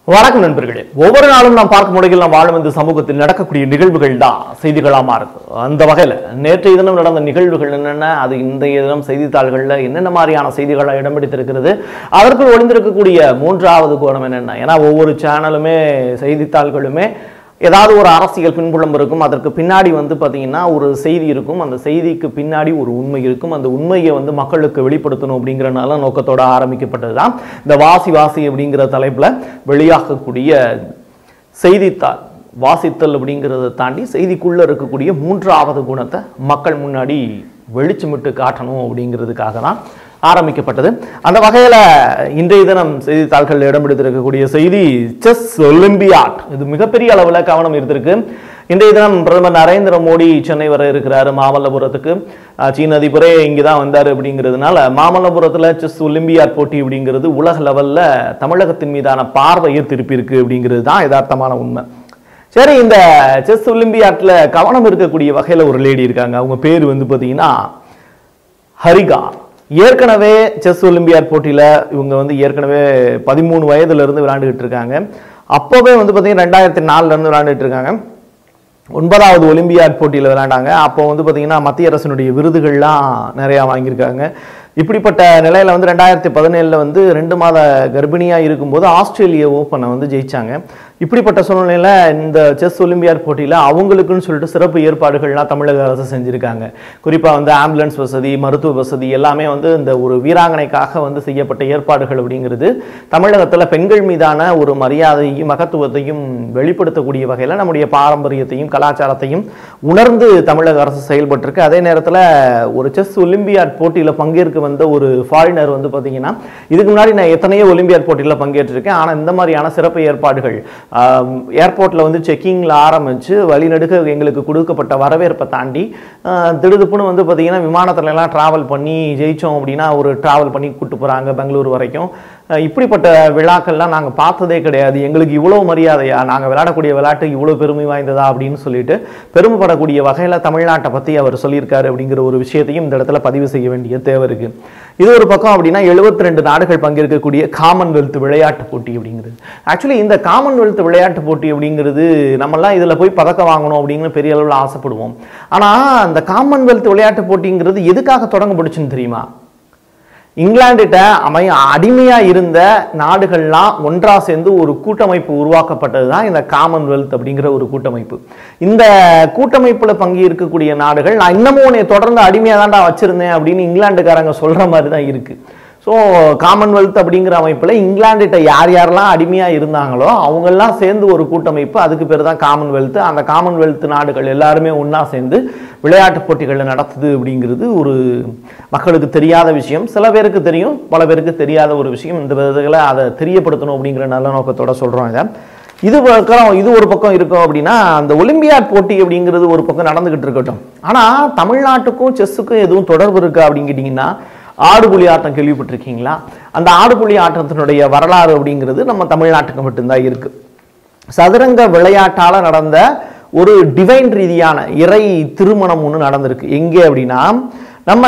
வணக்கம் நண்பர்களே ஒவ்வொரு நாளும் நாம் பார்க்கும் முறையில் நாம் வாழும் இந்த சமூகத்தில் நடக்கக்கூடிய நிகழ்வுகள் தான் செய்திகளா மாறுது அந்த வகையில் நேற்றைய தினம் நடந்த நிகழ்வுகள் என்னென்ன அது இன்றைய தினம் செய்தித்தாள்களில் என்னென்ன மாதிரியான செய்திகளாக இடம் பிடித்திருக்கிறது அதற்குள் ஒளிந்திருக்கக்கூடிய மூன்றாவது கோணம் என்னென்ன ஏன்னா ஒவ்வொரு சேனலுமே செய்தித்தாள்களுமே ஏதாவது ஒரு அரசியல் பின்புலம் இருக்கும் அதற்கு பின்னாடி வந்து பார்த்தீங்கன்னா ஒரு செய்தி இருக்கும் அந்த செய்திக்கு பின்னாடி ஒரு உண்மை இருக்கும் அந்த உண்மையை வந்து மக்களுக்கு வெளிப்படுத்தணும் அப்படிங்கிற நல்ல நோக்கத்தோட ஆரம்பிக்கப்பட்டது தான் இந்த வாசி வாசி அப்படிங்கிற தலைப்பில் வெளியாகக்கூடிய செய்தித்தாள் வாசித்தல் அப்படிங்கிறத தாண்டி செய்திக்குள்ளே இருக்கக்கூடிய மூன்றாவது குணத்தை மக்கள் முன்னாடி வெளிச்சமிட்டு காட்டணும் அப்படிங்கிறதுக்காக தான் ஆரம்பிக்கப்பட்டது அந்த வகையில் இன்றைய தினம் செய்தித்தாள்கள் இடம் பிடித்திருக்கக்கூடிய செய்தி செஸ் ஒலிம்பியாட் இது மிகப்பெரிய அளவில் கவனம் இருந்திருக்கு இன்றைய தினம் பிரதமர் நரேந்திர மோடி சென்னை வர இருக்கிறாரு மாமல்லபுரத்துக்கு அஹ், சீன அதிபரே இங்கே தான் வந்தார் அப்படிங்கிறதுனால மாமல்லபுரத்தில் செஸ் ஒலிம்பியாட் போட்டி அப்படிங்கிறது உலக லெவலில் தமிழகத்தின் மீதான பார்வையை திருப்பியிருக்கு அப்படிங்கிறது தான் யதார்த்தமான உண்மை சரி இந்த செஸ் ஒலிம்பியாட்டில் கவனம் இருக்கக்கூடிய வகையில் ஒரு லேடி இருக்காங்க அவங்க பேர் வந்து பார்த்தீங்கன்னா ஹரிகா ஏற்கனவே செஸ் ஒலிம்பியாட் போட்டியில் இவங்க வந்து ஏற்கனவே பதிமூணு வயதுல இருந்து விளையாண்டுக்கிட்டு இருக்காங்க அப்போவே வந்து பார்த்தீங்கன்னா ரெண்டாயிரத்தி நாலுல இருந்து விளையாண்டுட்டு இருக்காங்க ஒன்பதாவது ஒலிம்பியாட் போட்டியில் விளையாண்டாங்க அப்போ வந்து பார்த்தீங்கன்னா மத்திய அரசினுடைய விருதுகள்லாம் நிறையா வாங்கியிருக்காங்க இப்படிப்பட்ட நிலையில் வந்து ரெண்டாயிரத்தி பதினேழில் வந்து ரெண்டு மாத கர்ப்பிணியாக இருக்கும்போது ஆஸ்திரேலிய ஓப்பனை வந்து ஜெயிச்சாங்க இப்படிப்பட்ட சூழ்நிலையில் இந்த செஸ் ஒலிம்பியாட் போட்டியில் அவங்களுக்குன்னு சொல்லிட்டு சிறப்பு ஏற்பாடுகள்லாம் தமிழக அரசு செஞ்சுருக்காங்க குறிப்பாக வந்து ஆம்புலன்ஸ் வசதி மருத்துவ வசதி எல்லாமே வந்து இந்த ஒரு வீராங்கனைக்காக வந்து செய்யப்பட்ட ஏற்பாடுகள் அப்படிங்கிறது தமிழகத்தில் பெண்கள் மீதான ஒரு மரியாதையும் மகத்துவத்தையும் வெளிப்படுத்தக்கூடிய வகையில் நம்முடைய பாரம்பரியத்தையும் கலாச்சாரத்தையும் உணர்ந்து தமிழக அரசு செயல்பட்டிருக்கு அதே நேரத்தில் ஒரு செஸ் ஒலிம்பியாட் போட்டியில் பங்கேற்க வந்த ஒரு ஃபாரினர் வந்து பார்த்தீங்கன்னா இதுக்கு முன்னாடி நான் எத்தனையோ ஒலிம்பியாட் போட்டியில் பங்கேற்றிருக்கேன் ஆனால் இந்த மாதிரியான சிறப்பு ஏற்பாடுகள் ஏர்போர்ட்டில் வந்து செக்கிங்கில் ஆரம்பித்து வழிநடுக்க எங்களுக்கு கொடுக்கப்பட்ட வரவேற்பை தாண்டி ஆஹ், திடுதுப்புன்னு வந்து பார்த்தீங்கன்னா விமானத்துல எல்லாம் ட்ராவல் பண்ணி ஜெயித்தோம் அப்படின்னா ஒரு ட்ராவல் பண்ணி கூட்டு போகிறாங்க பெங்களூர் வரைக்கும் ஆஹ், இப்படிப்பட்ட விழாக்கள்லாம் நாங்கள் பார்த்ததே கிடையாது எங்களுக்கு இவ்வளோ மரியாதையா நாங்கள் விளையாடக்கூடிய விளையாட்டு இவ்வளோ பெருமை வாய்ந்ததா அப்படின்னு சொல்லிட்டு பெருமைப்படக்கூடிய வகையில் தமிழ்நாட்டை பற்றி அவர் சொல்லியிருக்காரு அப்படிங்கிற ஒரு விஷயத்தையும் இந்த இடத்துல பதிவு செய்ய வேண்டிய தேவை இருக்கு இது ஒரு பக்கம் அப்படின்னா 72 ரெண்டு நாடுகள் பங்கேற்கக்கூடிய காமன்வெல்த் விளையாட்டு போட்டி அப்படிங்கிறது ஆக்சுவலி இந்த காமன்வெல்த் விளையாட்டு போட்டி அப்படிங்கிறது நம்மலாம் இதில் போய் பதக்கம் வாங்கணும் அப்படிங்கிற பெரிய அளவில் ஆசைப்படுவோம் ஆனால் அந்த காமன்வெல்த் விளையாட்டு போட்டிங்கிறது எதுக்காக தொடங்கப்பட்டுச்சுன்னு தெரியுமா இங்கிலாந்துகிட்ட அமை அடிமையா இருந்த நாடுகள்லாம் ஒன்றா சேர்ந்து ஒரு கூட்டமைப்பு உருவாக்கப்பட்டது தான் இந்த காமன்வெல்த் அப்படிங்கிற ஒரு கூட்டமைப்பு இந்த கூட்டமைப்புல பங்கு இருக்கக்கூடிய நாடுகள் நான் இன்னமும் உன்னை தொடர்ந்து அடிமையா தான்டா வச்சிருந்தேன் அப்படின்னு இங்கிலாந்துக்காரங்க சொல்ற மாதிரி தான் இருக்கு ஸோ காமன்வெல்த் அப்படிங்கிற அமைப்பில் இங்கிலாந்துகிட்ட யார் யாரெல்லாம் அடிமையாக இருந்தாங்களோ அவங்கெல்லாம் சேர்ந்து ஒரு கூட்டமைப்பு அதுக்கு பேர் தான் காமன்வெல்த் அந்த காமன்வெல்த் நாடுகள் எல்லாருமே ஒன்றா சேர்ந்து விளையாட்டுப் போட்டிகளை நடத்துது அப்படிங்கிறது ஒரு மக்களுக்கு தெரியாத விஷயம் சில பேருக்கு தெரியும் பல பேருக்கு தெரியாத ஒரு விஷயம் இந்த விதத்தில் அதை தெரியப்படுத்தணும் அப்படிங்கிற நல்ல நோக்கத்தோட சொல்கிறோம் இதை இது பக்கம் இது ஒரு பக்கம் இருக்கும் அப்படின்னா அந்த ஒலிம்பியாட் போட்டி அப்படிங்கிறது ஒரு பக்கம் நடந்துகிட்டு இருக்கட்டும் ஆனால் தமிழ்நாட்டுக்கும் செஸ்ஸுக்கும் எதுவும் தொடர்பு இருக்கா அப்படின்னு கேட்டிங்கன்னா ஆடுபுலி ஆட்டம் கேள்விப்பட்டிருக்கீங்களா அந்த ஆடுபுலி ஆட்டத்தினுடைய வரலாறு அப்படிங்கிறது நம்ம தமிழ்நாட்டுக்கு மட்டும்தான் இருக்கு சதுரங்க விளையாட்டால நடந்த ஒரு டிவைன் ரீதியான இறை திருமணம் ஒன்று நடந்திருக்கு எங்கே அப்படின்னா நம்ம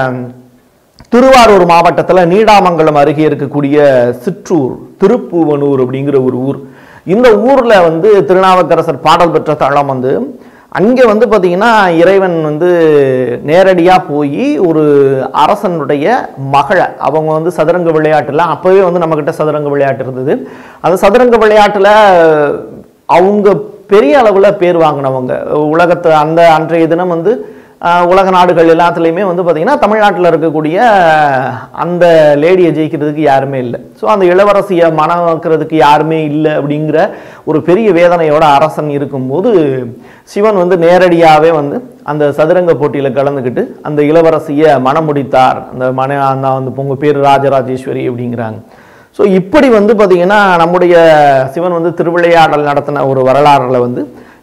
திருவாரூர் மாவட்டத்தில் நீடாமங்கலம் அருகே இருக்கக்கூடிய சிற்றூர் திருப்புவனூர் அப்படிங்கிற ஒரு ஊர் இந்த ஊர்ல வந்து திருநாவுக்கரசர் பாடல் பெற்ற தளம் வந்து அங்கே வந்து பார்த்தீங்கன்னா இறைவன் வந்து நேரடியாக போய் ஒரு அரசனுடைய மகளை அவங்க வந்து சதுரங்க விளையாட்டுல அப்போவே வந்து நம்மக்கிட்ட சதுரங்க விளையாட்டு இருந்தது அந்த சதுரங்க விளையாட்டுல அவங்க பெரிய அளவில் பேர் வாங்கினவங்க உலகத்து அந்த அன்றைய தினம் வந்து ஆஹ், உலக நாடுகள் எல்லாத்துலேயுமே வந்து பார்த்திங்கன்னா தமிழ்நாட்டில் இருக்கக்கூடிய அந்த லேடியை ஜெயிக்கிறதுக்கு யாருமே இல்லை ஸோ அந்த இளவரசியை மணக்கிறதுக்கு யாருமே இல்லை அப்படிங்கிற ஒரு பெரிய வேதனையோட அரசன் இருக்கும்போது சிவன் வந்து நேரடியாகவே வந்து அந்த சதுரங்க போட்டியில் கலந்துக்கிட்டு அந்த இளவரசியை மணம் முடித்தார் அந்த மன அந்த அந்த பொங்க பேர் ராஜராஜேஸ்வரி அப்படிங்கிறாங்க ஸோ இப்படி வந்து பார்த்தீங்கன்னா நம்முடைய சிவன் வந்து திருவிளையாடல் நடத்தின ஒரு வரலாறுல வந்து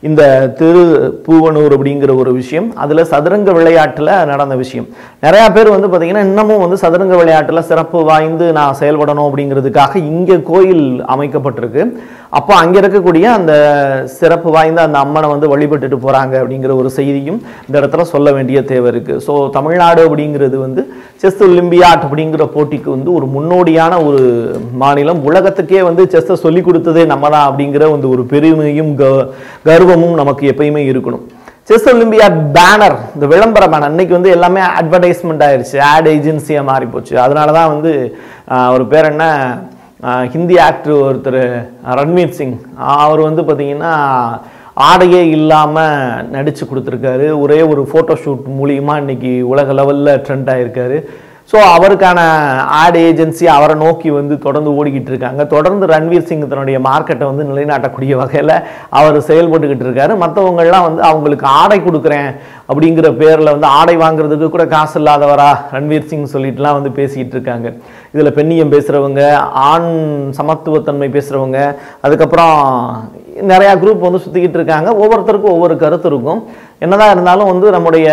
இந்த திரு பூவனூர் அப்படிங்கிற ஒரு விஷயம் அதில் சதுரங்க விளையாட்டில் நடந்த விஷயம் நிறையா பேர் வந்து பார்த்தீங்கன்னா இன்னமும் வந்து சதுரங்க விளையாட்டில் சிறப்பு வாய்ந்து நான் செயல்படணும் அப்படிங்கிறதுக்காக இங்கே கோயில் அமைக்கப்பட்டிருக்கு அப்போ அங்கே இருக்கக்கூடிய அந்த சிறப்பு வாய்ந்த அந்த அம்மனை வந்து வழிபட்டுட்டு போகிறாங்க அப்படிங்கிற ஒரு செய்தியும் இந்த இடத்துல சொல்ல வேண்டிய தேவை இருக்குது ஸோ தமிழ்நாடு அப்படிங்கிறது வந்து செஸ் ஒலிம்பியாட் அப்படிங்கிற போட்டிக்கு வந்து ஒரு முன்னோடியான ஒரு மாநிலம் உலகத்துக்கே வந்து செஸ்ஸை சொல்லி கொடுத்ததே நம்ம தான் அப்படிங்கிற வந்து ஒரு பெருமையும் க- கர்வமும் நமக்கு எப்பயுமே இருக்கணும் செஸ் ஒலிம்பியா பேனர் இந்த விளம்பர பேனர் அன்னைக்கு வந்து எல்லாமே அட்வர்டைஸ்மெண்ட் ஆயிருச்சு ஆட் ஏஜென்சியாக மாறி போச்சு அதனால தான் வந்து ஆஹ், ஒரு பேர் என்ன ஆஹ், ஹிந்தி ஆக்டர் ஒருத்தர் ரன்வீர் சிங் அவர் வந்து பார்த்தீங்கன்னா ஆடையே இல்லாமல் நடித்து கொடுத்துருக்காரு ஒரே ஒரு ஃபோட்டோ ஷூட் மூலியமாக இன்னைக்கு உலக லெவலில் ட்ரெண்ட் ஆயிருக்காரு ஸோ அவருக்கான ஆட் ஏஜென்சி அவரை நோக்கி வந்து தொடர்ந்து ஓடிக்கிட்டு இருக்காங்க தொடர்ந்து ரன்வீர் சிங் தன்னுடைய மார்க்கெட்டை வந்து நிலைநாட்டக்கூடிய வகையில் அவர் செயல்பட்டுக்கிட்டு இருக்காரு மற்றவங்கள்லாம் வந்து அவங்களுக்கு ஆடை கொடுக்குறேன் அப்படிங்கிற பேரில் வந்து ஆடை வாங்குறதுக்கு கூட காசு இல்லாதவரா ரன்வீர் சிங் சொல்லிட்டுலாம் வந்து பேசிக்கிட்டு இருக்காங்க இதில் பெண்ணியம் பேசுகிறவங்க ஆண் சமத்துவத்தன்மை பேசுகிறவங்க அதுக்கப்புறம் நிறையா குரூப் வந்து சுற்றிக்கிட்டு இருக்காங்க ஒவ்வொருத்தருக்கும் ஒவ்வொரு கருத்து இருக்கும் என்னதான் இருந்தாலும் வந்து நம்முடைய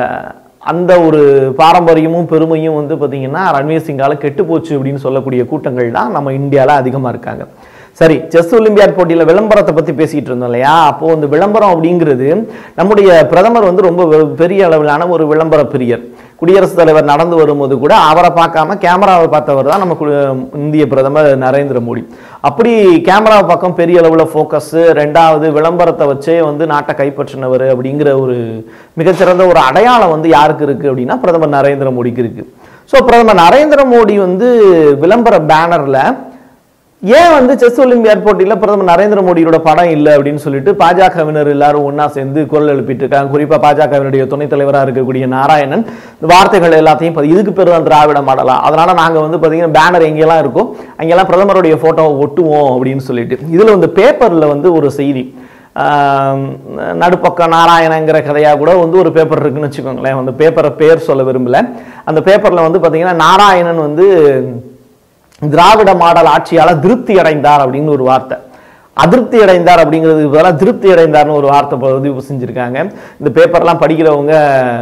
அந்த ஒரு பாரம்பரியமும் பெருமையும் வந்து பார்த்தீங்கன்னா ரன்வீர் சிங்கால கெட்டு போச்சு அப்படின்னு சொல்லக்கூடிய கூட்டங்கள் தான் நம்ம இந்தியாவில் அதிகமாக இருக்காங்க சரி செஸ் ஒலிம்பியாட் போட்டியில் விளம்பரத்தை பற்றி பேசிக்கிட்டு இருந்தோம் இல்லையா அப்போது இந்த விளம்பரம் அப்படிங்கிறது நம்முடைய பிரதமர் வந்து ரொம்ப வெ- பெரிய அளவிலான ஒரு விளம்பர பிரியர் குடியரசுத் தலைவர் நடந்து வரும்போது கூட அவரை பார்க்காம கேமராவை பார்த்தவர் தான் நம்ம கு- இந்திய பிரதமர் நரேந்திர மோடி அப்படி கேமராவை பக்கம் பெரிய அளவில் ஃபோக்கஸ் ரெண்டாவது விளம்பரத்தை வச்சே வந்து நாட்டை கைப்பற்றினவர் அப்படிங்கிற ஒரு மிகச்சிறந்த ஒரு அடையாளம் வந்து யாருக்கு இருக்குது அப்படின்னா பிரதமர் நரேந்திர மோடிக்கு இருக்குது ஸோ பிரதமர் நரேந்திர மோடி வந்து விளம்பர பேனரில் ஏன் வந்து செஸ் ஒலிம்பியாட் போட்டியில் பிரதமர் நரேந்திர மோடியோட படம் இல்லை அப்படின்னு சொல்லிட்டு பாஜகவினர் எல்லாரும் ஒண்ணா சேர்ந்து குரல் எழுப்பிட்டு இருக்காங்க குறிப்பா பாஜகவினுடைய துணைத் தலைவராக இருக்கக்கூடிய நாராயணன் இந்த வார்த்தைகள் எல்லாத்தையும் பதி- இதுக்கு பேர் தான் திராவிட மாடலா அதனால நாங்க வந்து பாத்தீங்கன்னா பேனர் எங்கெல்லாம் இருக்கோ அங்கெல்லாம் பிரதமருடைய போட்டோவை ஒட்டுவோம் அப்படின்னு சொல்லிட்டு இதுல வந்து பேப்பர்ல வந்து ஒரு செய்தி ஆம், நடுப்பக்கம் நாராயணங்கிற கதையாக கூட வந்து ஒரு பேப்பர் இருக்குன்னு வச்சுக்கோங்களேன் அந்த பேப்பரை பேர் சொல்ல விரும்பல அந்த பேப்பரில் வந்து பார்த்தீங்கன்னா நாராயணன் வந்து திராவிட மாடல் ஆட்சியால திருப்தி அடைந்தார் அப்படின்னு ஒரு வார்த்தை அதிருப்தி அடைந்தார் அப்படிங்கிறதுக்கு பதிலாக திருப்தி அடைந்தார்னு ஒரு வார்த்தை பதிவு செஞ்சுருக்காங்க இந்த பேப்பர்லாம் படிக்கிறவங்க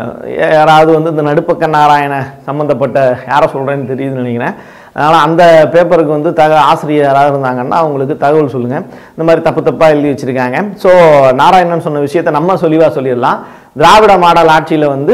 யாராவது வந்து இந்த நடுப்பக்க நாராயண சம்மந்தப்பட்ட யாரை சொல்கிறேன்னு தெரியுதுன்னு நினைக்கிறேன் அதனால் அந்த பேப்பருக்கு வந்து தக ஆசிரியர் யாராவது இருந்தாங்கன்னா அவங்களுக்கு தகவல் சொல்லுங்கள் இந்த மாதிரி தப்பு தப்பாக எழுதி வச்சுருக்காங்க ஸோ நாராயணன் சொன்ன விஷயத்தை நம்ம சொல்லிவா சொல்லிடலாம் திராவிட மாடல் ஆட்சியில் வந்து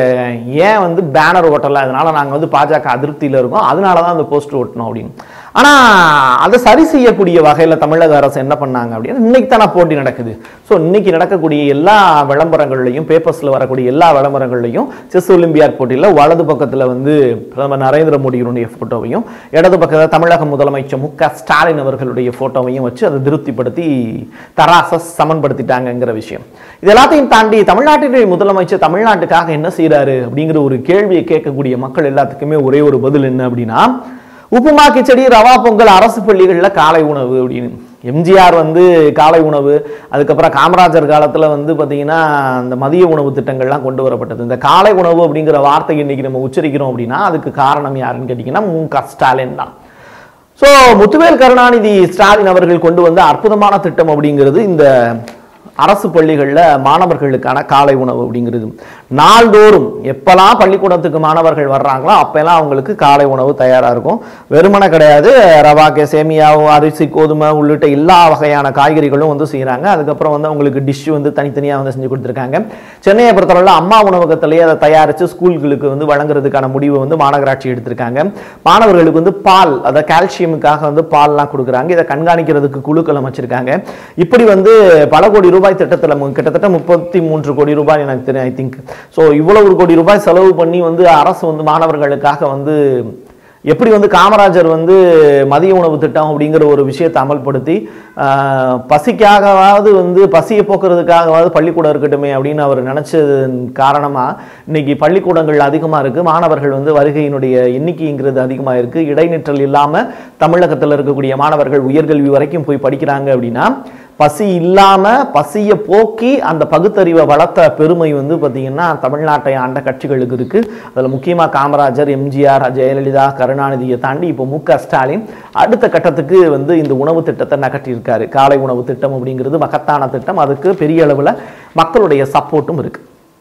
ஏன் வந்து பேனர் ஓட்டலை அதனால நாங்கள் வந்து பாஜக அதிருப்தியில் இருக்கோம் அதனால தான் அந்த போஸ்டர் ஓட்டணும் அப்படின்னு ஆனால் அதை சரி செய்யக்கூடிய வகையில் தமிழக அரசு என்ன பண்ணாங்க அப்படின்னா இன்னைக்கு தானே போட்டி நடக்குது ஸோ இன்னைக்கு நடக்கக்கூடிய எல்லா விளம்பரங்கள்லையும் பேப்பர்ஸில் வரக்கூடிய எல்லா விளம்பரங்கள்லையும் செஸ் ஒலிம்பியாட் போட்டியில் வலது பக்கத்தில் வந்து பிரதமர் நரேந்திர மோடியினுடைய ஃபோட்டோவையும் இடது பக்கத்தில் தமிழக முதலமைச்சர் மு க ஸ்டாலின் அவர்களுடைய ஃபோட்டோவையும் வச்சு அதை திருப்திப்படுத்தி தராச சமன்படுத்திட்டாங்கங்கிற விஷயம் இது எல்லாத்தையும் தாண்டி தமிழ்நாட்டினுடைய முதலமைச்சர் தமிழ்நாட்டுக்காக என்ன செய்றாரு அப்படிங்கிற ஒரு கேள்வியை கேட்கக்கூடிய மக்கள் எல்லாத்துக்குமே ஒரே ஒரு பதில் என்ன அப்படின்னா உப்புமா கிச்சடி ரவா பொங்கல் அரசு பள்ளிகளில் காலை உணவு அப்படின்னு எம்ஜிஆர் வந்து காலை உணவு அதுக்கப்புறம் காமராஜர் காலத்தில் வந்து பார்த்தீங்கன்னா இந்த மதிய உணவு திட்டங்கள்லாம் கொண்டு வரப்பட்டது இந்த காலை உணவு அப்படிங்கிற வார்த்தை இன்னைக்கு நம்ம உச்சரிக்கிறோம் அப்படின்னா அதுக்கு காரணம் யாருன்னு கேட்டிங்கன்னா மு க ஸ்டாலின் தான் ஸோ முத்துவேல் கருணாநிதி ஸ்டாலின் அவர்கள் கொண்டு வந்த அற்புதமான திட்டம் அப்படிங்கிறது இந்த அரசு பள்ளிகளில் மாணவர்களுக்கான காலை உணவு அப்படிங்கிறது நாள்தோறும் எப்பெல்லாம் பள்ளிக்கூடத்துக்கு மாணவர்கள் வர்றாங்களோ அப்பெல்லாம் அவங்களுக்கு காலை உணவு தயாராக இருக்கும் வெறுமனை கிடையாது ரவாக்கே சேமியாவும் அரிசி கோதுமை உள்ளிட்ட எல்லா வகையான காய்கறிகளும் வந்து செய்கிறாங்க அதுக்கப்புறம் வந்து அவங்களுக்கு டிஷ் வந்து தனித்தனியாக வந்து செஞ்சு கொடுத்துருக்காங்க சென்னையை பொறுத்தவரையில் அம்மா உணவகத்திலேயே அதை தயாரித்து ஸ்கூல்களுக்கு வந்து வழங்குறதுக்கான முடிவை வந்து மாநகராட்சி எடுத்திருக்காங்க மாணவர்களுக்கு வந்து பால் அதை கால்சியமுக்காக வந்து பால்லாம் கொடுக்குறாங்க இதை கண்காணிக்கிறதுக்கு குழுக்கள் அமைச்சிருக்காங்க இப்படி வந்து பல கோடி ரூபாய் திட்டத்தில் மு- கிட்டத்தட்ட முப்பத்தி மூன்று கோடி ரூபாய் எனக்கு தெரியும் ஐ திங்க் ஸோ இவ்வளவு கோடி ரூபாய் செலவு பண்ணி வந்து அரசு வந்து மாணவர்களுக்காக வந்து எப்படி வந்து காமராஜர் வந்து மதிய உணவு திட்டம் அப்படிங்கிற ஒரு விஷயத்தை அமல்படுத்தி ஆஹ், பசிக்காகவாவது வந்து பசியை போக்குறதுக்காகவாவது பள்ளிக்கூடம் இருக்கட்டுமே அப்படின்னு அவர் நினச்சதன் காரணமாக இன்னைக்கு பள்ளிக்கூடங்கள் அதிகமாக இருக்குது மாணவர்கள் வந்து வருகையினுடைய எண்ணிக்கைங்கிறது அதிகமாக இருக்குது இடைநிற்றல் இல்லாமல் தமிழகத்தில் இருக்கக்கூடிய மாணவர்கள் உயர்கல்வி வரைக்கும் போய் படிக்கிறாங்க அப்படின்னா பசி இல்லாம பசியை போக்கி அந்த பகுத்தறிவை வளர்த்த பெருமை வந்து பார்த்தீங்கன்னா தமிழ்நாட்டை ஆண்ட கட்சிகளுக்கு இருக்கு அதுல முக்கியமா காமராஜர் எம்ஜிஆர் ஜெயலலிதா கருணாநிதியை தாண்டி இப்போ மு க ஸ்டாலின் அடுத்த கட்டத்துக்கு வந்து இந்த உணவு திட்டத்தை நகர்த்தியிருக்காரு காலை உணவு திட்டம் அப்படிங்கிறது மகத்தான திட்டம் அதுக்கு பெரிய அளவுல மக்களுடைய சப்போர்ட்டும் இருக்கு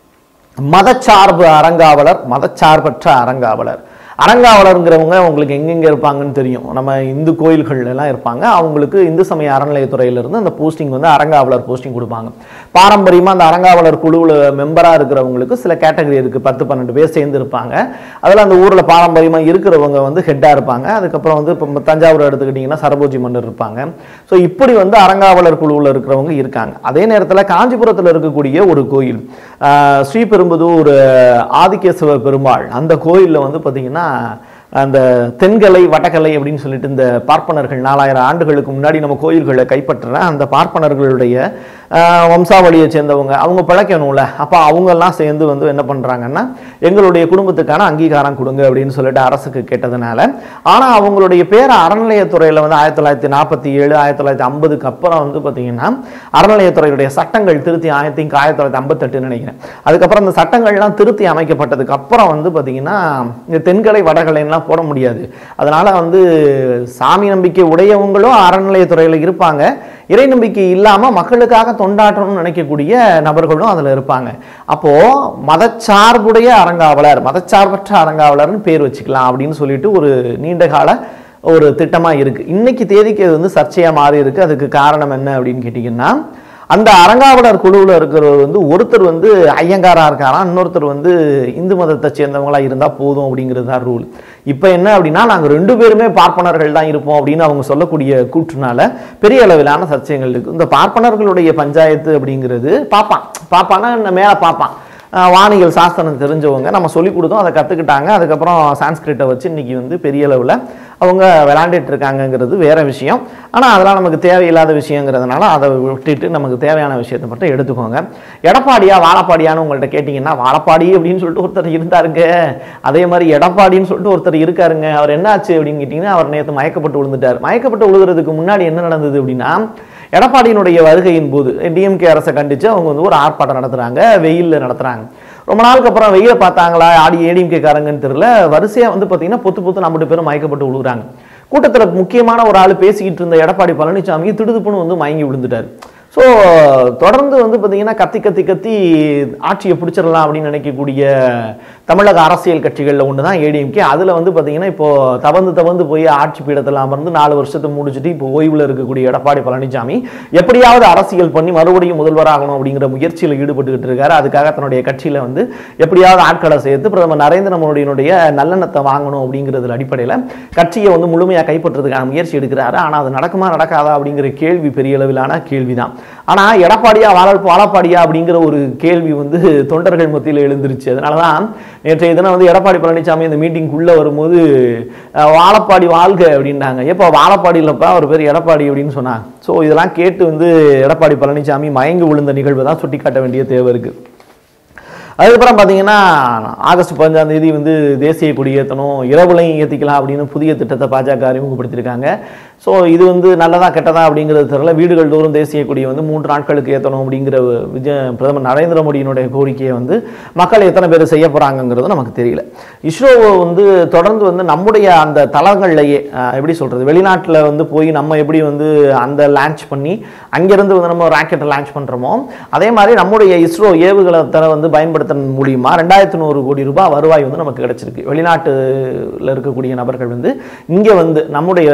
மதச்சார்பு அறங்காவலர் மதச்சார்பற்ற அறங்காவலர் அறங்காவலருங்கிறவங்க உங்களுக்கு எங்கெங்க இருப்பாங்கன்னு தெரியும் நம்ம இந்து கோயில்கள்ல எல்லாம் இருப்பாங்க அவங்களுக்கு இந்து சமய அறநிலையத்துறையிலிருந்து அந்த போஸ்டிங் வந்து அறங்காவலர் போஸ்டிங் கொடுப்பாங்க பாரம்பரியமா அந்த அறங்காவலர் குழுவில் மெம்பரா இருக்கிறவங்களுக்கு சில கேட்டகரி இருக்கு பத்து பன்னெண்டு பேர் சேர்ந்து இருப்பாங்க அதில் அந்த ஊர்ல பாரம்பரியமா இருக்கிறவங்க வந்து ஹெட்டா இருப்பாங்க அதுக்கப்புறம் வந்து இப்போ தஞ்சாவூர் எடுத்துக்கிட்டிங்கன்னா சரபோஜி மன்னர் இருப்பாங்க ஸோ இப்படி வந்து அறங்காவலர் குழுவில் இருக்கிறவங்க இருக்காங்க அதே நேரத்தில் காஞ்சிபுரத்தில் இருக்கக்கூடிய ஒரு கோயில் ஆஹ் ஸ்ரீபெரும்புதூர் ஆதிகேசவ பெருமாள் அந்த கோயிலில் வந்து பார்த்தீங்கன்னா அந்த தென்கலை வடகலை அப்படின்னு சொல்லிட்டு இந்த பார்ப்பனர்கள் நாலாயிரம் ஆண்டுகளுக்கு முன்னாடி நம்ம கோயில்களை கைப்பற்றுற அந்த பார்ப்பனர்களுடைய ஆஹ், வம்சாவளியை சேர்ந்தவங்க அவங்க பிழைக்கணும்ல அப்போ அவங்கெல்லாம் சேர்ந்து வந்து என்ன பண்ணுறாங்கன்னா எங்களுடைய குடும்பத்துக்கான அங்கீகாரம் கொடுங்க அப்படின்னு சொல்லிட்டு அரசுக்கு கேட்டதுனால ஆனால் அவங்களுடைய பேரை அறநிலையத்துறையில் வந்து ஆயிரத்தி தொள்ளாயிரத்தி நாற்பத்தி ஏழு ஆயிரத்தி தொள்ளாயிரத்தி ஐம்பதுக்கு அப்புறம் வந்து பார்த்தீங்கன்னா அறநிலையத்துறையுடைய சட்டங்கள் திருத்தி ஆயிரத்தி ஆயிரத்தி தொள்ளாயிரத்தி ஐம்பத்தெட்டுன்னு நினைக்கிறேன் அதுக்கப்புறம் அந்த சட்டங்கள்லாம் திருத்தி அமைக்கப்பட்டதுக்கு அப்புறம் வந்து பார்த்தீங்கன்னா இந்த தென்கலை வடகலைலாம் போட முடியாது அதனால வந்து சாமி நம்பிக்கை உடையவங்களும் அறநிலையத்துறையில் இருப்பாங்க இறை நம்பிக்கை இல்லாமல் மக்களுக்காக தொண்டாற்றணும்னு நினைக்கக்கூடிய நபர்களும் அதில் இருப்பாங்க அப்போ மதச்சார்புடைய அறங்காவலர் மதச்சார்பற்ற அறங்காவலர்னு பேர் வச்சுக்கலாம் அப்படின்னு சொல்லிட்டு ஒரு நீண்ட கால ஒரு திட்டமாக இருக்குது இன்னைக்கு தேதிக்கு அது வந்து சர்ச்சையாக மாறி இருக்கு அதுக்கு காரணம் என்ன அப்படின்னு கேட்டிங்கன்னா அந்த அறங்காவலர் குழுவில் இருக்கிறவர் வந்து ஒருத்தர் வந்து ஐயங்காரா இருக்காராம் இன்னொருத்தர் வந்து இந்து மதத்தை சேர்ந்தவங்களா இருந்தால் போதும் அப்படிங்கிறது தான் ரூல் இப்போ என்ன அப்படின்னா நாங்கள் ரெண்டு பேருமே பார்ப்பனர்கள் தான் இருப்போம் அப்படின்னு அவங்க சொல்லக்கூடிய கூற்றுனால பெரிய அளவிலான சர்ச்சைகள் இருக்கு இந்த பார்ப்பனர்களுடைய பஞ்சாயத்து அப்படிங்கிறது பார்ப்பான் பார்ப்பான்னா என்ன மேலே பார்ப்பான் ஆஹ் வானியல் சாஸ்திரம் தெரிஞ்சவங்க நம்ம சொல்லி கொடுத்தோம் அதை கற்றுக்கிட்டாங்க அதுக்கப்புறம் சான்ஸ்கிரிட்டை வச்சு இன்னைக்கு வந்து பெரிய அளவில் அவங்க விளாண்டுட்டு இருக்காங்கங்கிறது வேற விஷயம் ஆனால் அதெல்லாம் நமக்கு தேவையில்லாத விஷயங்கிறதுனால அதை விட்டுட்டு நமக்கு தேவையான விஷயத்தை மட்டும் எடுத்துக்கோங்க எடப்பாடியா வாழப்பாடியான்னு உங்கள்கிட்ட கேட்டிங்கன்னா வாழப்பாடி அப்படின்னு சொல்லிட்டு ஒருத்தர் இருந்தாருங்க அதே மாதிரி எடப்பாடின்னு சொல்லிட்டு ஒருத்தர் இருக்காருங்க அவர் என்னாச்சு அப்படின்னு கேட்டிங்கன்னா அவர் நேற்று மயக்கப்பட்டு விழுந்துட்டார் மயக்கப்பட்டு விழுகிறதுக்கு முன்னாடி என்ன நடந்தது அப்படின்னா எடப்பாடியினுடைய வருகையின் போது டிஎம்கே அரசை கண்டித்து அவங்க வந்து ஒரு ஆர்ப்பாட்டம் நடத்துகிறாங்க வெயிலில் நடத்துகிறாங்க ரொம்ப நாளுக்கு அப்புறம் வெயில பார்த்தாங்களா ஆடி ஏடிஎம்கே காரங்கன்னு தெரியல வரிசையாக வந்து பார்த்தீங்கன்னா பொத்து பொத்து நம்மட்டு பேரும் மயக்கப்பட்டு விழுகுறாங்க கூட்டத்தில் முக்கியமான ஒரு ஆள் பேசிக்கிட்டு இருந்த எடப்பாடி பழனிசாமி திடுதுப்புன்னு வந்து மயங்கி விழுந்துட்டார் ஸோ தொடர்ந்து வந்து பார்த்தீங்கன்னா கத்தி கத்தி கத்தி ஆட்சியை பிடிச்சிடலாம் அப்படின்னு நினைக்கக்கூடிய தமிழக அரசியல் கட்சிகளில் ஒன்று தான் ஏடிஎம்கே அதில் வந்து பார்த்தீங்கன்னா இப்போ தவந்து தவந்து போய் ஆட்சி பீடத்தில் அமர்ந்து நாலு வருஷத்தை முடிச்சுட்டு இப்போ ஓய்வில் இருக்கக்கூடிய எடப்பாடி பழனிசாமி எப்படியாவது அரசியல் பண்ணி மறுபடியும் முதல்வராகணும் அப்படிங்கிற முயற்சியில் ஈடுபட்டுக்கிட்டு இருக்காரு அதுக்காக தன்னுடைய கட்சியில் வந்து எப்படியாவது ஆட்களை சேர்த்து பிரதமர் நரேந்திர மோடியினுடைய நல்லெண்ணத்தை வாங்கணும் அப்படிங்கிறதுல அடிப்படையில் கட்சியை வந்து முழுமையாக கைப்பற்றுறதுக்கான முயற்சி எடுக்கிறாரு ஆனால் அது நடக்குமா நடக்காதா அப்படிங்கிற கேள்வி பெரிய அளவிலான கேள்வி தான் ஆனால் எடப்பாடியா வாழ வாழப்பாடியா அப்படிங்கிற ஒரு கேள்வி வந்து தொண்டர்கள் மத்தியில் எழுந்துருச்சு அதனால தான் நேற்றைய தினம் வந்து எடப்பாடி பழனிசாமி இந்த மீட்டிங்குள்ளே வரும்போது அஹ், வாழப்பாடி வாழ்க அப்படின்னாங்க எப்போ வாழப்பாடி இல்லைப்பா அவர் பேர் எடப்பாடி அப்படின்னு சொன்னாங்க ஸோ இதெல்லாம் கேட்டு வந்து எடப்பாடி பழனிசாமி மயங்கி விழுந்த நிகழ்வை தான் சுட்டிக்காட்ட வேண்டிய தேவை இருக்குது அதுக்கப்புறம் பார்த்தீங்கன்னா ஆகஸ்ட் பதினஞ்சாம் தேதி வந்து தேசிய கொடி ஏற்றணும் இரவுலையும் ஏற்றிக்கலாம் அப்படின்னு புதிய திட்டத்தை பாஜக அறிமுகப்படுத்தியிருக்காங்க ஸோ இது வந்து நல்லதா கெட்டதா அப்படிங்கிறது தெரியல வீடுகள் தோறும் தேசிய கொடியை வந்து மூன்று நாட்களுக்கு ஏற்றணும் அப்படிங்கிற விஜய பிரதமர் நரேந்திர மோடியினுடைய கோரிக்கையை வந்து மக்கள் எத்தனை பேர் செய்ய போகிறாங்கங்கிறது நமக்கு தெரியல இஸ்ரோ வந்து தொடர்ந்து வந்து நம்முடைய அந்த தளங்கள்லையே அஹ், எப்படி சொல்கிறது வெளிநாட்டில் வந்து போய் நம்ம எப்படி வந்து அந்த லான்ச் பண்ணி அங்கேருந்து வந்து நம்ம ராக்கெட்டை லான்ச் பண்ணுறோமோ அதே மாதிரி நம்முடைய இஸ்ரோ ஏவுகணத்தை வந்து பயன்படுத்துறது மூலியமா ரெண்டாயிரத்தி நூறு கோடி ரூபாய் வருவாய் வந்து நமக்கு கிடைச்சிருக்கு வெளிநாட்டுல இருக்கக்கூடிய நபர்கள் வந்து இங்கே வந்து நம்முடைய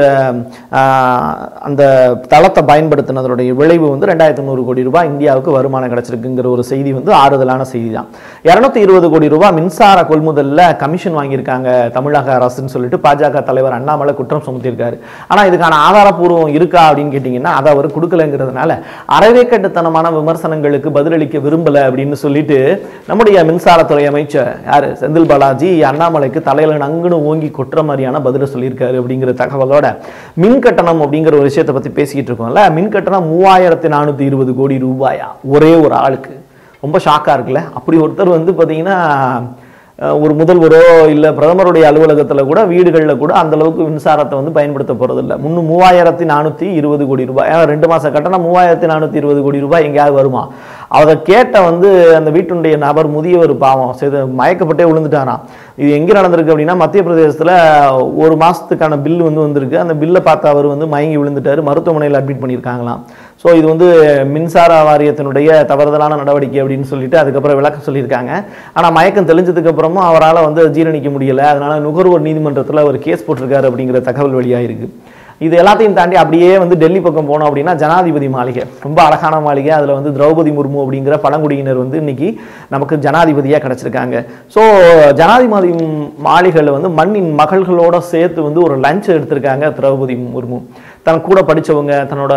ஆஹ், அந்த தளத்தை பயன்படுத்தினதனுடைய விளைவு வந்து ரெண்டாயிரத்தி நூறு கோடி ரூபாய் இந்தியாவுக்கு வருமானம் கிடைச்சிருக்குங்கிற ஒரு செய்தி வந்து ஆறுதலான செய்தி தான் இரநூத்தி இருபது கோடி ரூபாய் மின்சார கொள்முதல்ல கமிஷன் வாங்கியிருக்காங்க தமிழக அரசுன்னு சொல்லிட்டு பாஜக தலைவர் அண்ணாமலை குற்றம் சுமத்தியிருக்காரு ஆனா இதுக்கான ஆதாரப்பூர்வம் இருக்கா அப்படின்னு கேட்டிங்கன்னா அதை அவர் கொடுக்கலங்கிறதுனால அறவேக்கட்டுத்தனமான விமர்சனங்களுக்கு பதிலளிக்க விரும்பல அப்படின்னு சொல்லிட்டு நம்முடைய மின்சாரத்துறை அமைச்சர் யாரு செந்தில் பாலாஜி அண்ணாமலைக்கு தலையில நங்குன்னு ஓங்கி கொட்டுற மாதிரியான பதில சொல்லியிருக்காரு அப்படிங்கிற தகவலோட மின் கட்டணம் அப்படிங்கிற ஒரு விஷயத்தை பத்தி பேசிக்கிட்டு இருக்கோம்ல மின் கட்டணம் மூவாயிரத்தி நானூத்தி இருபது கோடி ரூபாயா ஒரே ஒரு ஆளுக்கு ரொம்ப ஷாக்கா இருக்குல்ல அப்படி ஒருத்தர் வந்து பாத்தீங்கன்னா அஹ், ஒரு முதல்வரோ இல்லை பிரதமருடைய அலுவலகத்தில் கூட வீடுகளில் கூட அந்த அளவுக்கு மின்சாரத்தை வந்து பயன்படுத்த போகிறதில்ல முன்னு மூவாயிரத்தி நானூற்றி இருபது கோடி ரூபாய் ஏன்னா ரெண்டு மாத கட்டணம் மூவாயிரத்தி நானூற்றி இருபது கோடி ரூபாய் எங்கேயாவது வருமா அதை கேட்ட வந்து அந்த வீட்டுடைய நபர் முதியவர் பாவம் செய்து மயக்கப்பட்டே விழுந்துட்டாராம் இது எங்கே நடந்திருக்கு அப்படின்னா மத்திய பிரதேசத்தில் ஒரு மாதத்துக்கான பில் வந்து வந்திருக்கு அந்த பில்லை பார்த்து அவர் வந்து மயங்கி விழுந்துட்டார் மருத்துவமனையில் அட்மிட் பண்ணியிருக்காங்களாம் ஸோ இது வந்து மின்சார வாரியத்தினுடைய தவறுதலான நடவடிக்கை அப்படின்னு சொல்லிட்டு அதுக்கப்புறம் விளக்கம் சொல்லியிருக்காங்க ஆனால் மயக்கம் தெளிஞ்சதுக்கு அப்புறமும் அவரால் வந்து ஜீரணிக்க முடியல அதனால நுகர்வோர் நீதிமன்றத்தில் ஒரு கேஸ் போட்டிருக்காரு அப்படிங்கிற தகவல் வெளியாயிருக்கு இது எல்லாத்தையும் தாண்டி அப்படியே வந்து டெல்லி பக்கம் போனோம் அப்படின்னா ஜனாதிபதி மாளிகை ரொம்ப அழகான மாளிகை அதில் வந்து திரௌபதி முர்மு அப்படிங்கிற பழங்குடியினர் வந்து இன்னைக்கு நமக்கு ஜனாதிபதியாக கிடச்சிருக்காங்க ஸோ ஜனாதிபதி மாளிகையில் வந்து மண்ணின் மகள்களோட சேர்த்து வந்து ஒரு லஞ்ச் எடுத்திருக்காங்க திரௌபதி முர்மு தன் கூட படிச்சவங்க தன்னோட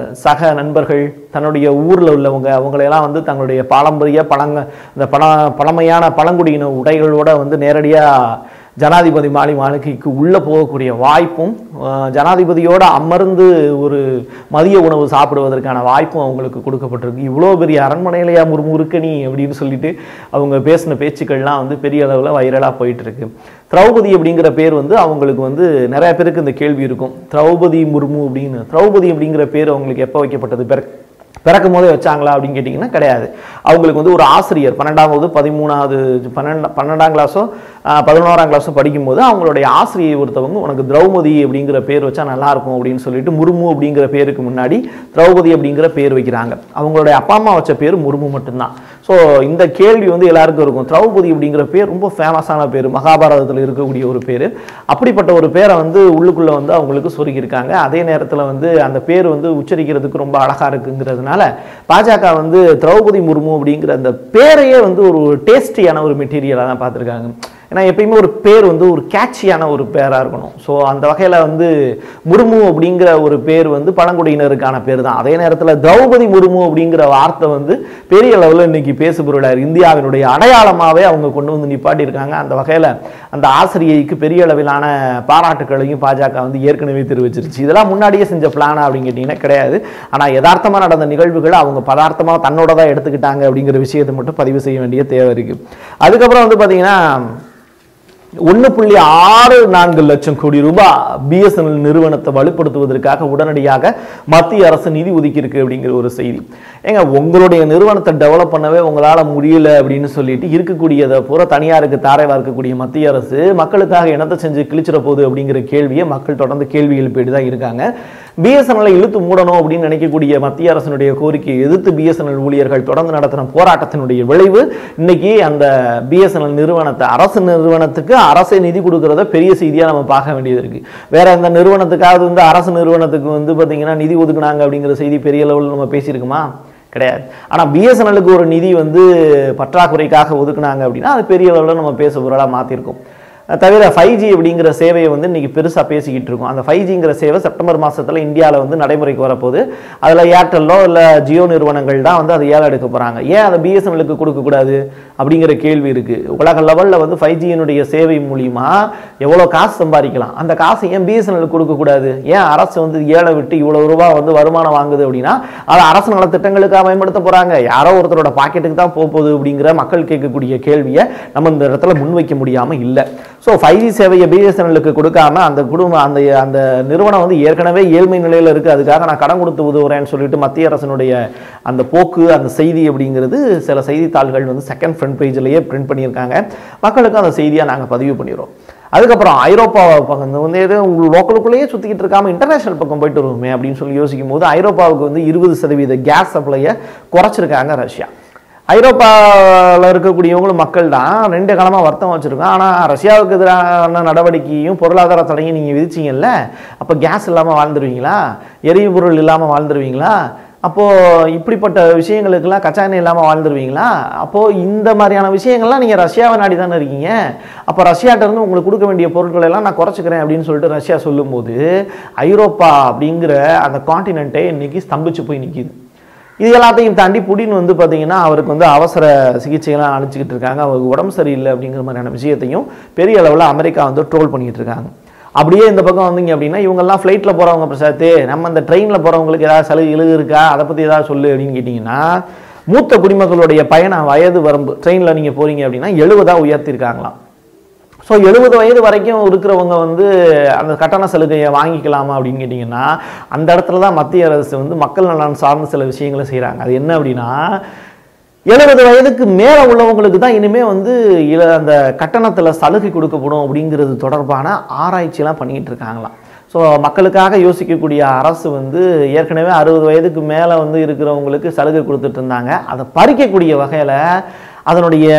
சக நண்பர்கள் தன்னுடைய ஊரில் உள்ளவங்க அவங்களையெல்லாம் வந்து தங்களுடைய பாரம்பரிய பழங்க இந்த பழ பழமையான பழங்குடியின உடைகளோட வந்து நேரடியாக ஜனாதிபதி மாளி மாளிகைக்கு உள்ளே போகக்கூடிய வாய்ப்பும் அஹ், ஜனாதிபதியோட அமர்ந்து ஒரு மதிய உணவு சாப்பிடுவதற்கான வாய்ப்பும் அவங்களுக்கு கொடுக்கப்பட்டிருக்கு இவ்வளோ பெரிய அரண்மனையிலையா முறுமுறுக்கணி அப்படின்னு சொல்லிட்டு அவங்க பேசின பேச்சுக்கள்லாம் வந்து பெரிய அளவில் வைரலாக போயிட்டு இருக்கு திரௌபதி அப்படிங்கிற பேர் வந்து அவங்களுக்கு வந்து நிறைய பேருக்கு இந்த கேள்வி இருக்கும் திரௌபதி முர்மு அப்படின்னு திரௌபதி அப்படிங்கிற பேர் அவங்களுக்கு எப்போ வைக்கப்பட்டது பிற பிறக்கும் போதே வச்சாங்களா அப்படின்னு கேட்டிங்கன்னா கிடையாது அவங்களுக்கு வந்து ஒரு ஆசிரியர் பன்னெண்டாவது பதிமூணாவது பன்னெண்டு பன்னெண்டாம் கிளாஸோ பதினோராம் கிளாஸோ படிக்கும்போது அவங்களுடைய ஆசிரியை ஒருத்தவங்க உனக்கு திரௌபதி அப்படிங்கிற பேர் வச்சா நல்லா இருக்கும் அப்படின்னு சொல்லிட்டு முர்மு அப்படிங்கிற பேருக்கு முன்னாடி திரௌபதி அப்படிங்கிற பேர் வைக்கிறாங்க அவங்களுடைய அப்பா அம்மா வச்ச பேர் முர்மு மட்டும்தான் ஸோ இந்த கேள்வி வந்து எல்லாருக்கும் இருக்கும் திரௌபதி அப்படிங்கிற பேர் ரொம்ப ஃபேமஸான பேர் மகாபாரதத்தில் இருக்கக்கூடிய ஒரு பேர் அப்படிப்பட்ட ஒரு பேரை வந்து உள்ளுக்குள்ளே வந்து அவங்களுக்கு சொருகியிருக்காங்க அதே நேரத்தில் வந்து அந்த பேர் வந்து உச்சரிக்கிறதுக்கு ரொம்ப அழகாக இருக்குங்கிறதுனால பாஜக வந்து திரௌபதி முர்மு அப்படிங்கிற அந்த பேரையே வந்து ஒரு டேஸ்டியான ஒரு மெட்டீரியலாக தான் பார்த்துருக்காங்க ஏன்னா எப்பயுமே ஒரு பேர் வந்து ஒரு கேட்சியான ஒரு பேராக இருக்கணும் ஸோ அந்த வகையில் வந்து முர்மு அப்படிங்கிற ஒரு பேர் வந்து பழங்குடியினருக்கான பேர் தான் அதே நேரத்தில் திரௌபதி முர்மு அப்படிங்கிற வார்த்தை வந்து பெரிய அளவில் இன்னைக்கு பேசுபொருளார் இந்தியாவினுடைய அடையாளமாகவே அவங்க கொண்டு வந்து நிப்பாட்டியிருக்காங்க அந்த வகையில் அந்த ஆசிரியைக்கு பெரிய அளவிலான பாராட்டுக்களையும் பாஜக வந்து ஏற்கனவே தெரிவிச்சிருச்சு இதெல்லாம் முன்னாடியே செஞ்ச பிளானா அப்படின்னு கேட்டிங்கன்னா கிடையாது ஆனால் யதார்த்தமாக நடந்த நிகழ்வுகளை அவங்க பதார்த்தமாக தன்னோட தான் எடுத்துக்கிட்டாங்க அப்படிங்கிற விஷயத்தை மட்டும் பதிவு செய்ய வேண்டிய தேவை இருக்குது அதுக்கப்புறம் வந்து பார்த்தீங்கன்னா ஒன்று புள்ளி ஆறு நான்கு லட்சம் கோடி ரூபாய் பிஎஸ்என்எல் நிறுவனத்தை வலுப்படுத்துவதற்காக உடனடியாக மத்திய அரசு நிதி ஒதுக்கியிருக்கு அப்படிங்கிற ஒரு செய்தி ஏங்க உங்களுடைய நிறுவனத்தை டெவலப் பண்ணவே உங்களால் முடியல அப்படின்னு சொல்லிட்டு இருக்கக்கூடியதை பூரா தனியாருக்கு தாரை வார்க்கக்கூடிய மத்திய அரசு மக்களுக்காக என்னத்தை செஞ்சு கிழிச்சிட போகுது அப்படிங்கிற கேள்வியை மக்கள் தொடர்ந்து கேள்வி எழுப்பிட்டு தான் இருக்காங்க பிஎஸ்என்எல்லை இழுத்து மூடணும் அப்படின்னு நினைக்கக்கூடிய மத்திய அரசினுடைய கோரிக்கையை எதிர்த்து பிஎஸ்என்எல் ஊழியர்கள் தொடர்ந்து நடத்தின போராட்டத்தினுடைய விளைவு இன்னைக்கு அந்த பிஎஸ்என்எல் நிறுவனத்தை அரசு நிறுவனத்துக்கு அரசே நிதி கொடுக்கறத பெரிய செய்தியா நம்ம பார்க்க வேண்டியது இருக்கு வேற எந்த நிறுவனத்துக்காவது வந்து அரசு நிறுவனத்துக்கு வந்து பாத்தீங்கன்னா நிதி ஒதுக்குனாங்க அப்படிங்கிற செய்தி பெரிய லெவலில் நம்ம பேசியிருக்குமா கிடையாது ஆனால் பிஎஸ்என்எலுக்கு ஒரு நிதி வந்து பற்றாக்குறைக்காக ஒதுக்குனாங்க அப்படின்னா அது பெரிய அளவில் நம்ம பேச பொருளாக மாற்றிருக்கோம் தவிர ஃபைவ் ஜி அப்படிங்கிற சேவையை வந்து இன்னைக்கு பெருசாக பேசிக்கிட்டு இருக்கோம் அந்த ஃபைவ் ஜிங்கிற சேவை செப்டம்பர் மாதத்தில் இந்தியாவில் வந்து நடைமுறைக்கு வரப்போகுது அதில் ஏர்டெல்லோ இல்லை ஜியோ நிறுவனங்கள் தான் வந்து அதை ஏல எடுக்க போகிறாங்க ஏன் அதை பிஎஸ்என்எலுக்கு கொடுக்கக்கூடாது அப்படிங்கிற கேள்வி இருக்குது உலக லெவலில் வந்து ஃபைவ் ஜியினுடைய சேவை மூலிமா எவ்வளோ காசு சம்பாதிக்கலாம் அந்த காசை ஏன் பிஎஸ்என்எலுக்கு கொடுக்கக்கூடாது ஏன் அரசு வந்து ஏழை விட்டு இவ்வளோ ரூபா வந்து வருமானம் வாங்குது அப்படின்னா அதை அரசு நலத்திட்டங்களுக்காக பயன்படுத்த போகிறாங்க யாரோ ஒருத்தரோட பாக்கெட்டுக்கு தான் போக போகுது அப்படிங்கிற மக்கள் கேட்கக்கூடிய கேள்வியை நம்ம இந்த இடத்துல முன்வைக்க முடியாமல் இல்லை ஸோ ஃபைவ் ஜி சேவையை பிஎஸ்என்எலுக்கு கொடுக்காம அந்த குடும்பம் அந்த அந்த நிறுவனம் வந்து ஏற்கனவே ஏழ்மை நிலையில் இருக்குது அதுக்காக நான் கடன் கொடுத்து உதவுறேன்னு சொல்லிட்டு மத்திய அரசினுடைய அந்த போக்கு அந்த செய்தி அப்படிங்கிறது சில செய்தித்தாள்கள் வந்து செகண்ட் ஃப்ரண்ட் பேஜ்லேயே பிரிண்ட் பண்ணியிருக்காங்க மக்களுக்கு அந்த செய்தியை நாங்கள் பதிவு பண்ணிடுறோம் அதுக்கப்புறம் ஐரோப்பா பக்கம் வந்து எதுவும் லோக்கலுக்குள்ளேயே சுற்றிக்கிட்டு இருக்காம இன்டர்நேஷனல் பக்கம் போயிட்டு வருவோமே அப்படின்னு சொல்லி யோசிக்கும் போது ஐரோப்பாவுக்கு வந்து இருபது சதவீத கேஸ் சப்ளையை குறைச்சிருக்காங்க ரஷ்யா ஐரோப்பாவில் இருக்கக்கூடியவங்களும் மக்கள் தான் ரெண்டு காலமாக வருத்தம் வச்சுருக்கோம் ஆனால் ரஷ்யாவுக்கு எதிரான நடவடிக்கையும் பொருளாதார தடையும் நீங்கள் விதிச்சிங்கல்ல அப்போ கேஸ் இல்லாமல் வாழ்ந்துருவீங்களா எரிபொருள் இல்லாமல் வாழ்ந்துருவீங்களா அப்போது இப்படிப்பட்ட விஷயங்களுக்கெல்லாம் கச்சா எண்ணெய் இல்லாமல் வாழ்ந்துருவீங்களா அப்போது இந்த மாதிரியான விஷயங்கள்லாம் நீங்கள் ரஷ்யாவை நாடி தானே இருக்கீங்க அப்போ ரஷ்யாட்ட இருந்து உங்களுக்கு கொடுக்க வேண்டிய பொருட்களை எல்லாம் நான் குறைச்சிக்கிறேன் அப்படின்னு சொல்லிட்டு ரஷ்யா சொல்லும்போது ஐரோப்பா அப்படிங்கிற அந்த காண்டினென்ட்டே இன்னைக்கு ஸ்தம்பிச்சு போய் நிற்கிது இது எல்லாத்தையும் தாண்டி புடின் வந்து பார்த்தீங்கன்னா அவருக்கு வந்து அவசர சிகிச்சைலாம் அனுப்பிச்சிக்கிட்டு இருக்காங்க அவருக்கு உடம்பு சரியில்லை அப்படிங்கிற மாதிரியான விஷயத்தையும் பெரிய அளவில் அமெரிக்கா வந்து ட்ரோல் பண்ணிட்டு இருக்காங்க அப்படியே இந்த பக்கம் வந்தீங்க அப்படின்னா இவங்கெல்லாம் ஃப்ளைட்டில் போகிறவங்க பிரசாத்து நம்ம இந்த ட்ரெயினில் போகிறவங்களுக்கு ஏதாவது சலுகை இழுகு இருக்கா அதை பற்றி ஏதாவது சொல்லு அப்படின்னு கேட்டிங்கன்னா மூத்த குடிமக்களுடைய பயண வயது வரம்பு ட்ரெயினில் நீங்கள் போறீங்க அப்படின்னா எழுபதா உயர்த்திருக்காங்களாம் ஸோ எழுபது வயது வரைக்கும் இருக்கிறவங்க வந்து அந்த கட்டண சலுகையை வாங்கிக்கலாமா அப்படின்னு கேட்டிங்கன்னா அந்த இடத்துல தான் மத்திய அரசு வந்து மக்கள் நலன் சார்ந்த சில விஷயங்களை செய்கிறாங்க அது என்ன அப்படின்னா எழுபது வயதுக்கு மேலே உள்ளவங்களுக்கு தான் இனிமே வந்து இல அந்த கட்டணத்தில் சலுகை கொடுக்கப்படும் அப்படிங்கிறது தொடர்பான ஆராய்ச்சியெல்லாம் பண்ணிக்கிட்டு இருக்காங்களாம் ஸோ மக்களுக்காக யோசிக்கக்கூடிய அரசு வந்து ஏற்கனவே அறுபது வயதுக்கு மேலே வந்து இருக்கிறவங்களுக்கு சலுகை கொடுத்துட்டு இருந்தாங்க அதை பறிக்கக்கூடிய வகையில் அதனுடைய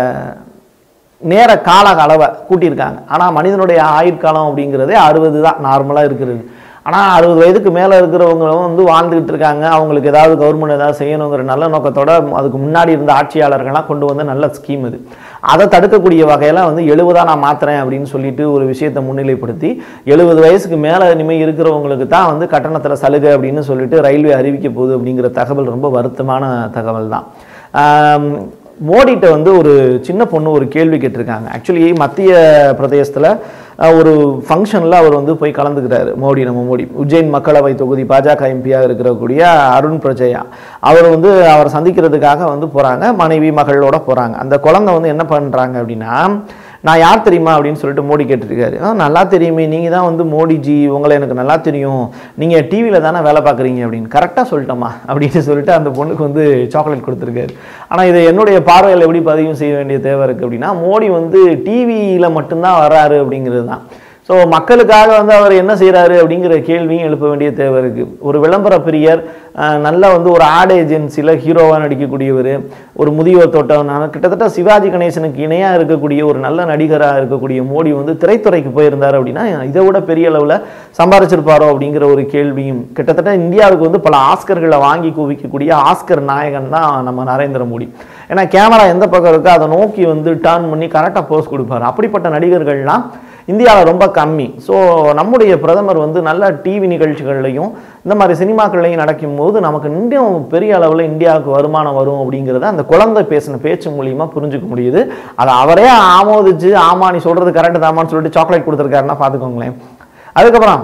நேர கால அளவை கூட்டியிருக்காங்க ஆனால் மனிதனுடைய ஆயுட்காலம் அப்படிங்கிறதே அறுபது தான் நார்மலாக இருக்கிறது ஆனால் அறுபது வயதுக்கு மேலே இருக்கிறவங்களும் வந்து வாழ்ந்துகிட்டு இருக்காங்க அவங்களுக்கு ஏதாவது கவர்மெண்ட் ஏதாவது செய்யணுங்கிற நல்ல நோக்கத்தோட அதுக்கு முன்னாடி இருந்த ஆட்சியாளர்கள்லாம் கொண்டு வந்த நல்ல ஸ்கீம் இது அதை தடுக்கக்கூடிய வகையில் வந்து எழுபதா நான் மாத்துறேன் அப்படின்னு சொல்லிட்டு ஒரு விஷயத்தை முன்னிலைப்படுத்தி எழுபது வயசுக்கு மேலே இனிமேல் இருக்கிறவங்களுக்கு தான் வந்து கட்டணத்தில் சலுகை அப்படின்னு சொல்லிட்டு ரயில்வே அறிவிக்க போகுது அப்படிங்கிற தகவல் ரொம்ப வருத்தமான தகவல் தான் ஆம், மோடிட்ட வந்து ஒரு சின்ன பொண்ணு ஒரு கேள்வி கேட்டிருக்காங்க ஆக்சுவலி மத்திய பிரதேசத்தில் ஒரு ஃபங்க்ஷனில் அவர் வந்து போய் கலந்துக்கிறாரு மோடி நம்ம மோடி உஜ்ஜைன் மக்களவை தொகுதி பாஜக எம்பியாக இருக்கக்கூடிய அருண் பிரஜயா அவர் வந்து அவரை சந்திக்கிறதுக்காக வந்து போகிறாங்க மனைவி மகளோட போகிறாங்க அந்த குழந்தை வந்து என்ன பண்ணுறாங்க அப்படின்னா நான் யார் தெரியுமா அப்படின்னு சொல்லிட்டு மோடி கேட்டிருக்காரு ஆ நல்லா தெரியுமே நீங்கள் தான் வந்து மோடிஜி உங்களை எனக்கு நல்லா தெரியும் நீங்கள் டிவியில் தானே வேலை பார்க்குறீங்க அப்படின்னு கரெக்டாக சொல்லிட்டோமா அப்படின்னு சொல்லிட்டு அந்த பொண்ணுக்கு வந்து சாக்லேட் கொடுத்துருக்காரு ஆனால் இது என்னுடைய பார்வையில் எப்படி பதிவு செய்ய வேண்டிய தேவை இருக்குது அப்படின்னா மோடி வந்து டிவியில் மட்டும்தான் வர்றாரு அப்படிங்கிறது தான் ஸோ மக்களுக்காக வந்து அவர் என்ன செய்கிறாரு அப்படிங்கிற கேள்வியும் எழுப்ப வேண்டிய தேவை இருக்குது ஒரு விளம்பர பிரியர் அஹ், நல்ல வந்து ஒரு ஆட் ஏஜென்சியில் ஹீரோவாக நடிக்கக்கூடியவர் ஒரு முதியோர் தோட்டம் நான் கிட்டத்தட்ட சிவாஜி கணேசனுக்கு இணையாக இருக்கக்கூடிய ஒரு நல்ல நடிகராக இருக்கக்கூடிய மோடி வந்து திரைத்துறைக்கு போயிருந்தார் அப்படின்னா இதை விட பெரிய அளவில் சம்பாரிச்சிருப்பாரோ அப்படிங்கிற ஒரு கேள்வியும் கிட்டத்தட்ட இந்தியாவுக்கு வந்து பல ஆஸ்கர்களை வாங்கி குவிக்கக்கூடிய ஆஸ்கர் நாயகன் தான் நம்ம நரேந்திர மோடி ஏன்னா கேமரா எந்த பக்கம் இருக்கோ அதை நோக்கி வந்து டர்ன் பண்ணி கரெக்டாக போஸ் கொடுப்பாரு அப்படிப்பட்ட நடிகர்கள்லாம் இந்தியாவில் ரொம்ப கம்மி ஸோ நம்முடைய பிரதமர் வந்து நல்ல டிவி நிகழ்ச்சிகள்லையும் இந்த மாதிரி சினிமாக்கள்லையும் நடக்கும்போது நமக்கு இன்னும் பெரிய அளவில் இந்தியாவுக்கு வருமானம் வரும் அப்படிங்கிறத அந்த குழந்தை பேசின பேச்சு மூலியமா புரிஞ்சுக்க முடியுது அதை அவரே ஆமோதிச்சு ஆமா நீ சொல்றது கரெக்டு தாமான்னு சொல்லிட்டு சாக்லேட் கொடுத்துருக்காருன்னா பார்த்துக்கோங்களேன் அதுக்கப்புறம்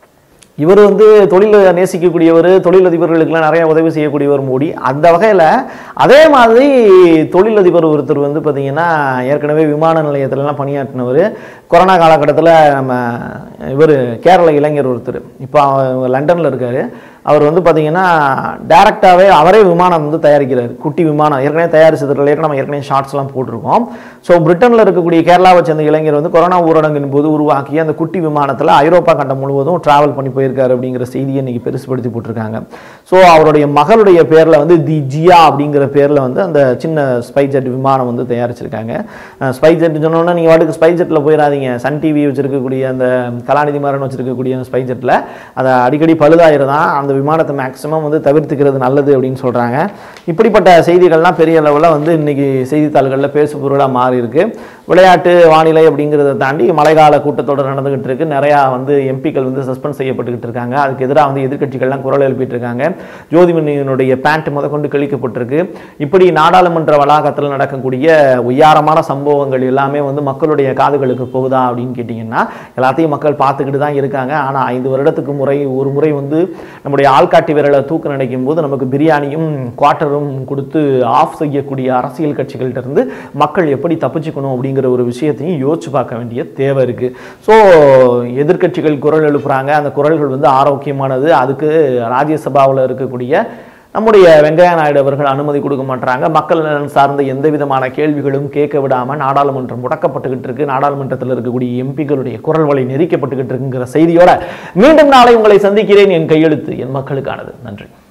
இவர் வந்து தொழிலை நேசிக்கக்கூடியவர் தொழிலதிபர்களுக்கெல்லாம் நிறைய உதவி செய்யக்கூடியவர் மோடி அந்த வகையில் அதே மாதிரி தொழிலதிபர் ஒருத்தர் வந்து பார்த்தீங்கன்னா ஏற்கனவே விமான நிலையத்திலலாம் பணியாற்றினவர் கொரோனா காலகட்டத்தில் நம்ம இவர் கேரள இளைஞர் ஒருத்தர் இப்போ லண்டனில் இருக்கார் அவர் வந்து பார்த்தீங்கன்னா டேரெக்டாகவே அவரே விமானம் வந்து தயாரிக்கிறார் குட்டி விமானம் ஏற்கனவே தயாரிச்சதுல ஏற்கனவே நம்ம ஏற்கனவே ஷார்ட்ஸ்லாம் போட்டிருக்கோம் ஸோ பிரிட்டனில் இருக்கக்கூடிய கேரளாவை சேர்ந்த இளைஞர் வந்து கொரோனா ஊரடங்கின் போது உருவாக்கிய அந்த குட்டி விமானத்தில் ஐரோப்பா கண்டம் முழுவதும் டிராவல் பண்ணி போயிருக்காரு அப்படிங்கிற செய்தியை இன்னைக்கு பெருசுபடுத்தி போட்டிருக்காங்க ஸோ அவருடைய மகளுடைய பேரில் வந்து தி ஜியா அப்படிங்கிற பேரில் வந்து அந்த சின்ன ஸ்பை ஜெட் விமானம் வந்து தயாரிச்சிருக்காங்க ஸ்பை ஜெட் சொன்னோன்னா நீங்கள் வாட்டுக்கு ஸ்பை ஜெட்டில் போயிடாதீங்க சன் டிவி வச்சிருக்கக்கூடிய அந்த கலாநிதி மாறன் வச்சிருக்கக்கூடிய அந்த ஸ்பை ஜெட்டில் அதை அடிக்கடி பழுதாயிருதான் அந்த விமானத்தை மேக்ஸிமம் வந்து தவிர்த்துக்கிறது நல்லது அப்படின்னு சொல்கிறாங்க இப்படிப்பட்ட செய்திகள்லாம் பெரிய அளவில் வந்து இன்னைக்கு செய்தித்தாள்களில் பேசு பொருளாக மாறி இருக்கு விளையாட்டு வானிலை அப்படிங்கிறத தாண்டி மழைக்கால கூட்டத்தொடர் நடந்துகிட்டு இருக்கு நிறையா வந்து எம்பிக்கள் வந்து சஸ்பெண்ட் செய்யப்பட்டுக்கிட்டு இருக்காங்க அதுக்கு எதிராக வந்து எதிர்க்கட்சிகள்லாம் குரல் எழுப்பிட்டு இருக்காங்க ஜோதிமணியினுடைய பேண்ட் முதற்கொண்டு கிழிக்கப்பட்டிருக்கு இப்படி நாடாளுமன்ற வளாகத்தில் நடக்கக்கூடிய உய்யாரமான சம்பவங்கள் எல்லாமே வந்து மக்களுடைய காதுகளுக்கு போகுதா அப்படின்னு கேட்டிங்கன்னா எல்லாத்தையும் மக்கள் பார்த்துக்கிட்டு தான் இருக்காங்க ஆனால் ஐந்து வருடத்துக்கு முறை ஒரு முறை வந்து நம்முடைய ஆள்காட்டி விரலை தூக்கு நினைக்கும் போது நமக்கு பிரியாணியும் குவார்ட்டரும் கொடுத்து ஆஃப் செய்யக்கூடிய அரசியல் கட்சிகள்கிட்ட இருந்து மக்கள் எப்படி தப்பிச்சுக்கணும் அப்படிங்கிற ஒரு விஷயத்தையும் யோசிச்சு பார்க்க வேண்டிய தேவை இருக்குது ஸோ எதிர்க்கட்சிகள் குரல் எழுப்புறாங்க அந்த குரல்கள் வந்து ஆரோக்கியமானது அதுக்கு ராஜ்யசபாவில் இருக்கக்கூடிய நம்முடைய வெங்கையா நாயுடு அவர்கள் அனுமதி கொடுக்க மாட்டாங்க மக்கள் நலன் சார்ந்த எந்த விதமான கேள்விகளும் கேட்க விடாம நாடாளுமன்றம் முடக்கப்பட்டுக்கிட்டு இருக்கு நாடாளுமன்றத்தில் இருக்கக்கூடிய எம்பிக்களுடைய குரல் வழி நெரிக்கப்பட்டுக்கிட்டு இருக்குங்கிற செய்தியோட மீண்டும் நாளை உங்களை சந்திக்கிறேன் என் கையெழுத்து என் மக்களுக்கானது நன்றி